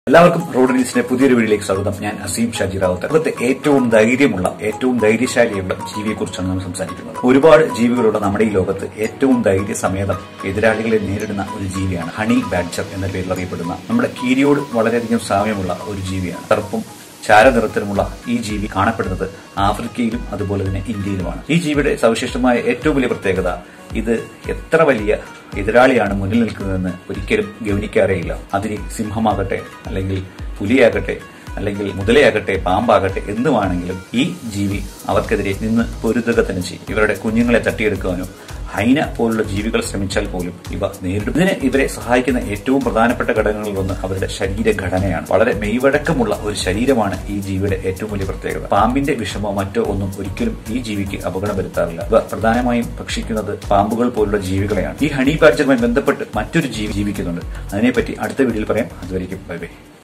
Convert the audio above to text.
എല്ലാവർക്കും റോഡ് ന്യൂസിന്റെ പുതിയൊരു വീഡിയോയിലേക്ക് സ്വാഗതം ഞാൻ അസീം ഷാജി റാവത്ത് ലോകത്തെ ഏറ്റവും ധൈര്യമുള്ള ഏറ്റവും ധൈര്യശാലിയുള്ള ജീവിയെക്കുറിച്ചാണ് നമ്മൾ സംസാരിക്കുന്നത് ഒരുപാട് ജീവികളുള്ള നമ്മുടെ ഈ ലോകത്ത് ഏറ്റവും ധൈര്യസമേതം എതിരാളികളെ നേരിടുന്ന ഒരു ജീവിയാണ് ഹണി ബാഡ്ജർ എന്ന പേരിൽ അറിയപ്പെടുന്ന നമ്മുടെ കീരിയോട് വളരെയധികം സാമ്യമുള്ള ഒരു ജീവിയാണ് കറുപ്പും ചാരനിറത്തിലുമുള്ള ഈ ജീവി കാണപ്പെടുന്നത് ആഫ്രിക്കയിലും അതുപോലെ തന്നെ ഇന്ത്യയിലുമാണ് ഈ ജീവിയുടെ സവിശേഷമായ ഏറ്റവും വലിയ പ്രത്യേകത ഇത് എത്ര വലിയ എതിരാളിയാണ് മുന്നിൽ നിൽക്കുന്നതെന്ന് ഒരിക്കലും ഗവനിക്കാറേയില്ല അതിന് സിംഹമാകട്ടെ അല്ലെങ്കിൽ പുലിയാകട്ടെ അല്ലെങ്കിൽ മുതലയാകട്ടെ പാമ്പാകട്ടെ എന്തുവാണെങ്കിലും ഈ ജീവി അവർക്കെതിരെ നിന്ന് പൊരുതുക തന്നെ ചെയ്യും ഇവരുടെ കുഞ്ഞുങ്ങളെ തട്ടിയെടുക്കുവാനോ ഹൈന പോലുള്ള ജീവികൾ ശ്രമിച്ചാൽ പോലും ഇവ നേരിടും ഇതിന് ഇവരെ സഹായിക്കുന്ന ഏറ്റവും പ്രധാനപ്പെട്ട ഘടകങ്ങളിൽ ഒന്ന് അവരുടെ ശരീരഘടനയാണ് വളരെ മെയ്വഴക്കമുള്ള ഒരു ശരീരമാണ് ഈ ജീവിയുടെ ഏറ്റവും വലിയ പ്രത്യേകത പാമ്പിന്റെ വിഷമോ മറ്റോ ഒന്നും ഒരിക്കലും ഈ ജീവിക്ക് അപകടം വരുത്താറില്ല ഇവ പ്രധാനമായും ഭക്ഷിക്കുന്നത് പാമ്പുകൾ പോലുള്ള ജീവികളെയാണ് ഈ ഹണി ബാഡ്ജറുമായി ബന്ധപ്പെട്ട് മറ്റൊരു ജീവി ജീവിക്കുന്നുണ്ട് അതിനെപ്പറ്റി അടുത്ത വീഡിയോയിൽ പറയാം അതുവരെയും ബൈ ബൈ